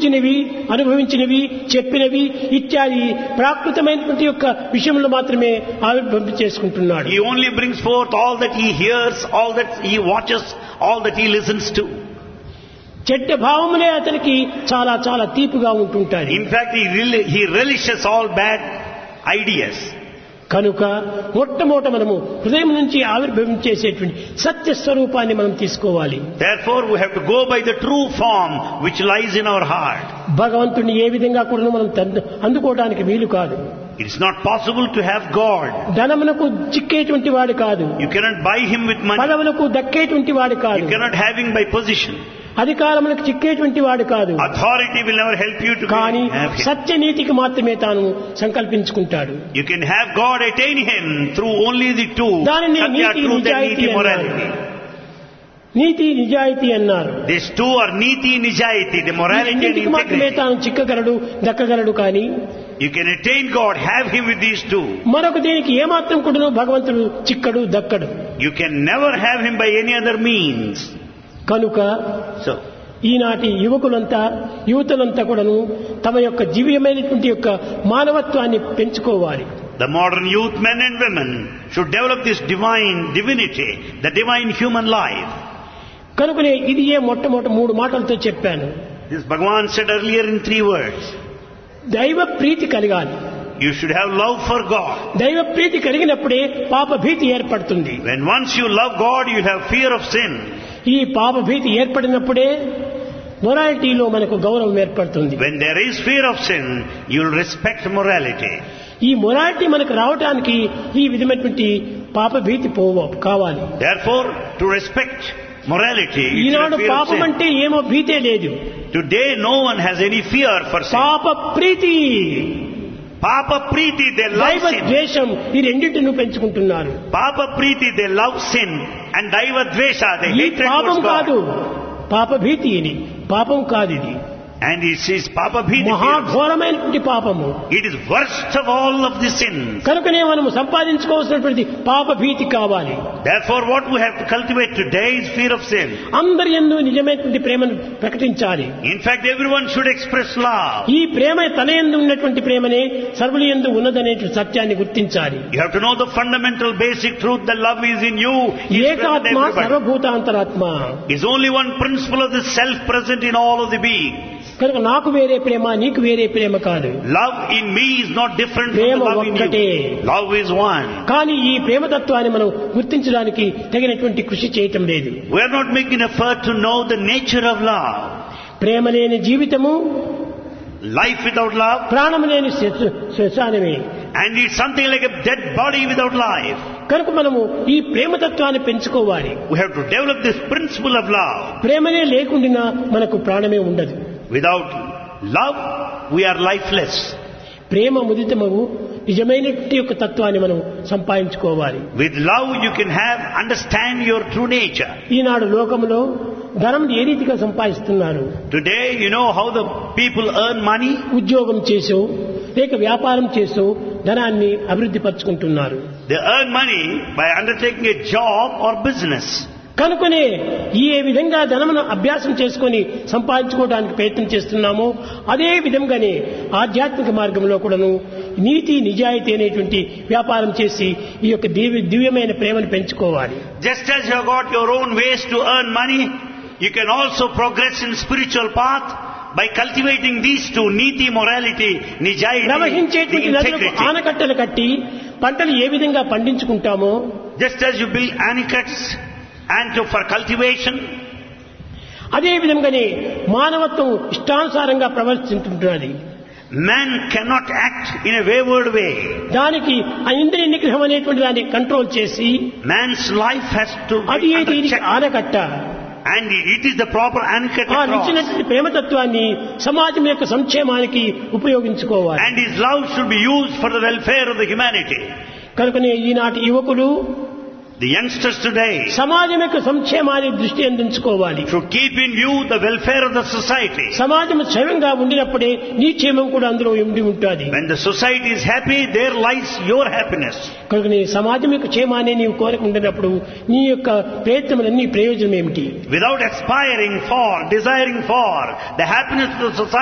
చూచినవి అనుభవించినవి చెప్పినవి ఇత్యాది ప్రాకృతమైనటువంటి యొక్క విషయంలో మాత్రమే ఆవిర్భవింప చేసుకుంటున్నాడు He only brings forth all that he hears, all that he watches, all that he listens to. చెడ్డ భావములే అతనికి చాలా చాలా తీపిగా ఉంటుంటాయి In fact, he, rel- he relishes all bad ideas. కనుక మొట్టమొదట మనము హృదయం నుంచి ఆవిర్భవించేసేటువంటి సత్య స్వరూపాన్ని మనం తీసుకోవాలి Therefore, we have to go by the true form which lies in our heart. భగవంతుని ఏ విధంగా కూడా మనం తంద- అందుకోవడానికి వీలు కాదు It is not possible to have God. ధనమునకు చిక్కేటువంటి వాడు కాదు You cannot buy him with money. పదవులకు దక్కేటువంటి వాడు You కాదు cannot have him by position. అధికారములకు చిక్కేటువంటి వాడు కాదు Authority will never help you to కానీ have him. సత్యనీతికి మాత్రమే తాను సంకల్పించుకుంటాడు You can have God attain him through only the two. దానిని Satya, నీతి, truth and నిజాయితీ niti అన్నారు. morality. నీతి నిజాయితీ అన్నారు These two are niti nijayati, the ఈ morality and రెండింటికి మాత్రమే integrity. తాను చిక్కగలడు దక్కగలడు కానీ You can attain God, have him with these two. మరొక దీనికి ఏమాత్రం కూడా భగవంతుడు చిక్కడు దక్కడు You can never have him by any other means. కనుక So, ఈనాటి యువకులంతా యువతులంతా కూడాను తమ యొక్క దివ్యమైనటువంటి యొక్క మానవత్వాన్ని పెంచుకోవాలి the modern youth, men and women, should develop this divine divinity, the divine human life. కనుకనే ఇది ఏ మొట్టమొదటి మూడు మాటలతో చెప్పాను This Bhagavan said earlier in three words. దైవ ప్రీతి కలగాలి You should have love for God. దైవ ప్రీతి కలిగినప్పుడే పాప భీతి ఏర్పడుతుంది When once you love God, you have fear of sin. ఈ పాప భీతి ఏర్పడినప్పుడే మొరాలిటీలో మనకు గౌరవం ఏర్పడుతుంది When there is fear of sin, you'll respect morality. ఈ మొరాలిటీ మనకు రావటానికి ఈ విధమైనటువంటి పాప భీతి పోవ కావాలి Therefore, to respect morality, you should Eenadu have fear of పాపం sin. అంటే ఏమో భీతే లేదు Today, no one has any fear for sin. పాప ప్రీతి Papa Preeti, they love దైవ sin. ద్వేషం ఈ రెండింటిని పెంచుకుంటున్నారు Papa Preeti, they love sin. And Daiva Dvesha, they ఈ hate పాపం towards కాదు God. పాప భీతి ఇది పాపం కాదు ఇది And it says Papa Bhiti. మహాఘోరమైనటువంటి పాపము It is worst of all of the sins. కనుకనే మనము సంపాదించుకోవాల్సినటువంటి పాప భీతి కావాలి Therefore, what we have to cultivate today is fear of sin. అందరి ఎందు నిజమైనటువంటి ప్రేమను ప్రకటించాలి In fact, everyone should express love. ఈ ప్రేమ తన ఎందు ఉన్నటువంటి ప్రేమనే సర్వుల ఎందు ఉన్నదనేటువంటి సత్యాన్ని గుర్తించాలి You have to know the fundamental basic truth that love is in you. is present in ఏకాత్మ everybody. సర్వభూతాంతరాత్మ Is only one principle of the self present in all of the being. కనుక నాకు వేరే ప్రేమ నీకు వేరే ప్రేమ కాదు Love in me is not different from the Prema love in ఒక్కటే. you. Love is one. కానీ ఈ ప్రేమతత్వాన్ని మనం గుర్తించడానికి తగినటువంటి కృషి చేయటం లేదు We are not making effort to know the nature of love. ప్రేమ లేని జీవితము Life without love, ప్రాణం లేని శ్వ- శ్మశానమే and it's something like a dead body without life. కనుక మనము ఈ ప్రేమతత్వాన్ని పెంచుకోవాలి We have to develop this principle of love. ప్రేమనే లేకుండా మనకు ప్రాణమే ఉండదు Without love, we are lifeless. ప్రేమ ముదితమగు నిజమైనటువంటి యొక్క తత్వాన్ని మనం సంపాదించుకోవాలి With love, you can have, understand your true nature. ఈనాడు లోకంలో ధనం ఏ రీతిగా సంపాదిస్తున్నారు Today, you know how the people earn money? ఉద్యోగం చేసో లేక వ్యాపారం చేసో ధనాన్ని అభివృద్ధి పరుచుకుంటున్నారు They earn money by undertaking a job or business. కనుకనే ఈ ఏ విధంగా ధనమును అభ్యాసం చేసుకొని సంపాదించుకోవడానికి ప్రయత్నం చేస్తున్నామో అదే విధంగానే ఆధ్యాత్మిక మార్గంలో కూడాను నీతి నిజాయితీ అనేటువంటి వ్యాపారం చేసి ఈ యొక్క దివ్య దివ్యమైన ప్రేమను పెంచుకోవాలి Just as you have got your own ways to earn money, you can also progress in spiritual path by cultivating these two, niti, morality, nijayati, the ప్రవహించేటువంటి నదులకు integrity. ఆనకట్టలు కట్టి పంటలు ఏ విధంగా పండించుకుంటామో Just as you build anicuts and to, for cultivation, అదే విధంగానే మానవత్వం ఇష్టానుసారంగా ప్రవర్తించుంటున్నది man cannot act in a wayward way. దానికి ఆ ఇంద్రియ నిగ్రహం అనేటువంటి దాన్ని కంట్రోల్ చేసి Man's life has to అది be ఏ under దీనికి check. ఆనకట్ట And it is the proper anicut ఆ across. నిచ్చినటువంటి ప్రేమతత్వాన్ని సమాజం యొక్క సంక్షేమానికి ఉపయోగించుకోవాలి And his love should be used for the welfare of the humanity. కనుకనే ఈనాటి యువకులు The youngsters today సమాజం యొక్క సంక్షేమాన్ని దృష్టి అందించుకోవాలి should keep in view the welfare of the society. సమాజం క్షేమంగా ఉండినప్పుడే నీ క్షేమం కూడా అందులో ఉండి ఉంటుంది When the society is happy, there lies your happiness. కనుక నీ సమాజం యొక్క క్షేమాన్ని నీవు కోరిక ఉండినప్పుడు నీ యొక్క ప్రయత్నములన్నీ ప్రయోజనం ఏమిటి Without aspiring for, desiring for the happiness of the society,